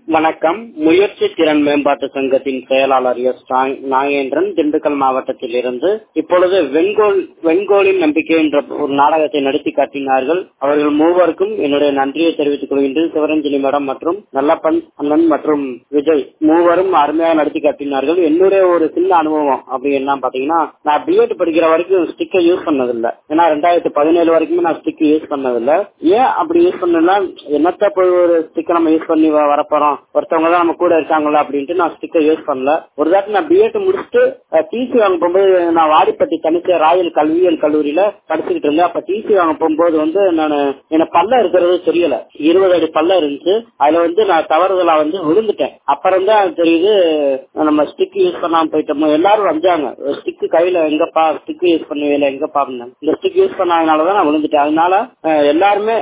வணக்கம் முயற்சி திறன் மேம்பாட்டு சங்கத்தின் செயலாளர் எஸ் நாகேந்திரன் திண்டுக்கல் மாவட்டத்தில் இருந்து இப்பொழுது வெண்கோல் வெண்கோலின் நம்பிக்கை என்ற ஒரு நாடகத்தை நடத்தி காட்டினார்கள் அவர்கள் மூவருக்கும் என்னுடைய நன்றியை தெரிவித்துக் கொள்கின்றேன் சிவரஞ்சனி மேடம் மற்றும் நல்லப்பன் அண்ணன் மற்றும் விஜய் மூவரும் அருமையாக நடத்தி காட்டினார்கள் என்னுடைய ஒரு சின்ன அனுபவம் அப்படி என்ன பாத்தீங்கன்னா நான் பிஎட் படிக்கிற வரைக்கும் ஸ்டிக்கை யூஸ் பண்ணதில்லை ஏன்னா ரெண்டாயிரத்தி பதினேழு வரைக்குமே நான் ஸ்டிக் யூஸ் பண்ணதில்லை ஏன் அப்படி யூஸ் பண்ணா என்னத்த போய் ஒரு ஸ்டிக்கை நம்ம யூஸ் பண்ணி வ- வரப்போறோம் ஒருத்தவங்க தான் நம்ம கூட இருக்காங்களா அப்படின்ட்டு நான் ஸ்டிக்கை யூஸ் பண்ணல ஒரு தாட்டி நான் பிஎட் முடிச்சுட்டு டிசி வாங்க போகும்போது நான் வாடிப்பட்டி தனிச்ச ராயல் கல்வியியல் கல்லூரியில படிச்சுக்கிட்டு இருந்தேன் அப்ப டிசி வாங்க போகும்போது வந்து நான் எனக்கு பல்ல இருக்கிறது தெரியல இருபது அடி பல்ல இருந்துச்சு அதுல வந்து நான் தவறுதலா வந்து விழுந்துட்டேன் அப்புறம் தான் தெரியுது நம்ம ஸ்டிக் யூஸ் பண்ணாம போயிட்டோமோ எல்லாரும் வந்தாங்க ஸ்டிக் கையில எங்கப்பா ஸ்டிக் யூஸ் பண்ணுவேல எங்கப்பா அப்படின்னாங்க. இந்த ஸ்டிக் யூஸ் பண்ணாதனாலதான் நான் விழுந்துட்டேன் அதனால அஹ், எல்லாருமே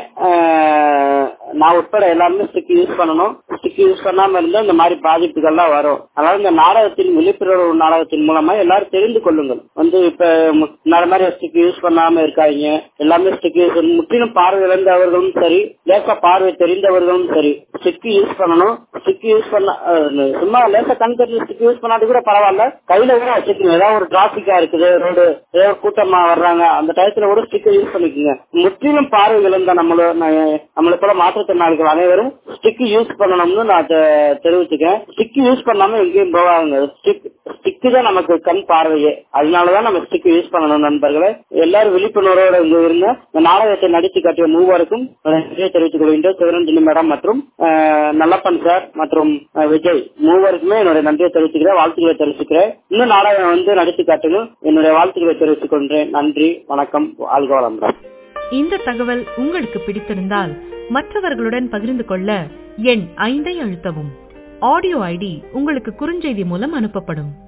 அஹ், நான் உட்பட எல்லாருமே ஸ்டிக் யூஸ் பண்ணணும் ஸ்டிக் யூஸ் பண்ணாம இருந்தா இந்த மாதிரி பாதிப்புகள்லாம் வரும் அதனால இந்த நாடகத்தின் விழிப்புணர்வு நாடகத்தின் மூலமா எல்லாரும் தெரிந்து கொள்ளுங்கள் வந்து இப்ப மு- இந்த மாதிரி ஸ்டிக் யூஸ் பண்ணாம இருக்காங்க எல்லாமே ஸ்டிக் யூஸ் முற்றிலும் பார்வை இழந்தவர்களும் சரி லேசா பார்வை தெரிந்தவர்களும் சரி ஸ்டிக் யூஸ் பண்ணணும் ஸ்டிக் யூஸ் பண்ண அஹ், சும்மா லேசா கண் தெரிஞ்சு ஸ்டிக் யூஸ் பண்ணாட்டி கூட பரவாயில்ல கையில கூட வச்சுக்கணும் ஏதாவது ஒரு டிராபிக்கா இருக்குது ரோடு ஏதோ ஒரு கூட்டமா வர்றாங்க அந்த டயத்துல கூட ஸ்டிக்கை யூஸ் பண்ணிக்கோங்க முற்றிலும் பார்வை இழந்த நம்மள நம்மளை போல மாற்றுத்திறனாளிகள் அனைவரும் ஸ்டிக் யூஸ் பண்ணணும்னு நான் தெ- தெரிவிச்சுக்கேன் ஸ்டிக் யூஸ் பண்ணாம எங்கேயும் போவாங்க ஸ்டிக் ஸ்டிக்கு தான் நமக்கு கண் பார்வையே அதனாலதான் நம்ம ஸ்டிக் யூஸ் பண்ணணும் நண்பர்களே எல்லாரும் விழிப்புணர்வோட இங்க இருங்க இந்த நாடகத்தை நடித்து காட்டிய மூவருக்கும் நன்றியை தெரிவித்துக் கொள்கின்றேன் சிவரஞ்சனி மேடம் மற்றும் அஹ், நல்லப்பன் சார் மற்றும் அஹ், விஜய் மூவருக்குமே என்னுடைய நன்றியை தெரிவிச்சுக்கிறேன் வாழ்த்துக்களை தெரிவிச்சுக்கிறேன் இன்னும் நாடகம் வந்து நடித்து காட்டணும் என்னுடைய வாழ்த்துக்களை தெரிவித்துக் கொள்கிறேன் நன்றி வணக்கம் வாழ்க வளமுடன் இந்த தகவல் உங்களுக்கு பிடித்திருந்தால் மற்றவர்களுடன் பகிர்ந்து கொள்ள எண் ஐந்தை அழுத்தவும் ஆடியோ ஐடி உங்களுக்கு குறுஞ்செய்தி மூலம் அனுப்பப்படும்